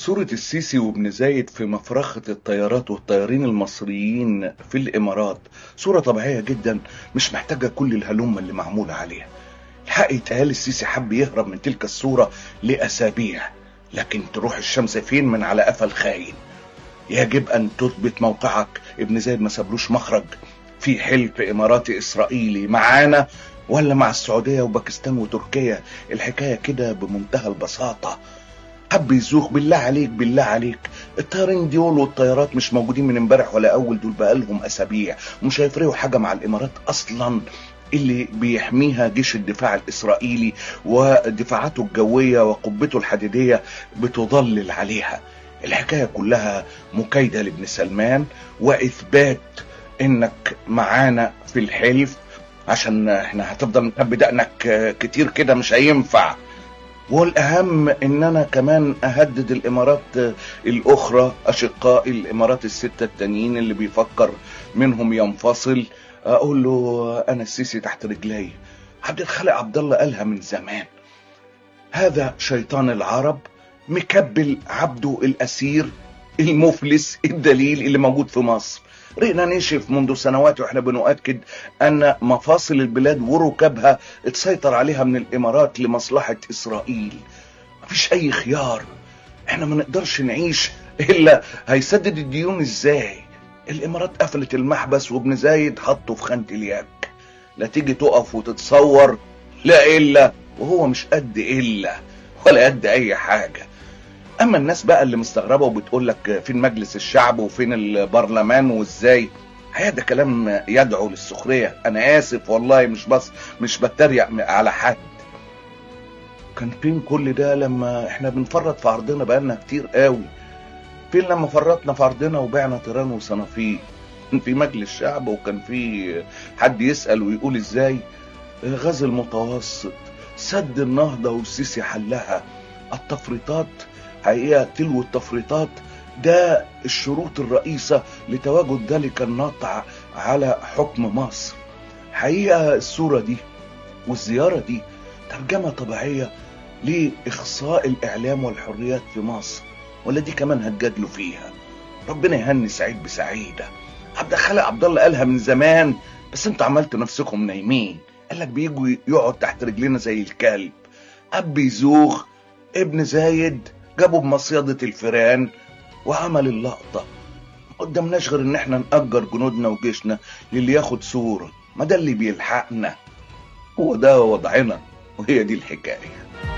صورة السيسي وابن زايد في مفرخة الطيارات والطيارين المصريين في الإمارات صورة طبيعية جدا مش محتاجة كل الهلومة اللي معمولة عليها الحق يتقال السيسي حب يهرب من تلك الصورة لأسابيع لكن تروح الشمس فين من على قفا الخاين يجب أن تثبت موقعك ابن زايد ما سابلوش مخرج في حلف إماراتي إسرائيلي معانا ولا مع السعودية وباكستان وتركيا الحكاية كده بمنتهى البساطة حب يزوخ بالله عليك بالله عليك الطيارين دول والطيارات مش موجودين من امبارح ولا اول دول بقالهم اسابيع ومش هيفرقوا حاجه مع الامارات اصلا اللي بيحميها جيش الدفاع الاسرائيلي ودفاعاته الجويه وقبته الحديديه بتضلل عليها الحكايه كلها مكايده لابن سلمان واثبات انك معانا في الحلف عشان احنا هتفضل نكب دقنك كتير كده مش هينفع والاهم ان انا كمان اهدد الامارات الاخرى اشقاء الامارات الستة التانيين اللي بيفكر منهم ينفصل اقول له انا السيسي تحت رجلي عبد الخالق عبد الله قالها من زمان هذا شيطان العرب مكبل عبده الاسير المفلس الدليل اللي موجود في مصر رئنا نشف منذ سنوات واحنا بنؤكد ان مفاصل البلاد وركابها اتسيطر عليها من الامارات لمصلحة اسرائيل مفيش اي خيار احنا ما نقدرش نعيش الا هيسدد الديون ازاي الامارات قفلت المحبس وابن زايد حطه في خانة اليك لا تيجي تقف وتتصور لا الا وهو مش قد الا ولا قد اي حاجه اما الناس بقى اللي مستغربه وبتقول لك فين مجلس الشعب وفين البرلمان وازاي هذا كلام يدعو للسخريه انا اسف والله مش بس مش بتريق على حد كان فين كل ده لما احنا بنفرط في عرضنا بقالنا كتير قوي فين لما فرطنا في عرضنا وبعنا تيران وصنافير كان في مجلس الشعب وكان في حد يسأل ويقول ازاي غاز المتوسط سد النهضة والسيسي حلها التفريطات حقيقة تلو التفريطات ده الشروط الرئيسة لتواجد ذلك النطع على حكم مصر حقيقة الصورة دي والزيارة دي ترجمة طبيعية لإخصاء الإعلام والحريات في مصر ولا دي كمان هتجادلوا فيها ربنا يهني سعيد بسعيدة عبد الخالق عبد الله قالها من زمان بس انتوا عملتوا نفسكم نايمين قال لك بيجوا يقعد تحت رجلنا زي الكلب اب يزوغ ابن زايد جابوا بمصيدة الفيران وعمل اللقطة ما قدامناش غير ان احنا نأجر جنودنا وجيشنا للي ياخد صورة ما ده اللي بيلحقنا هو ده وضعنا وهي دي الحكايه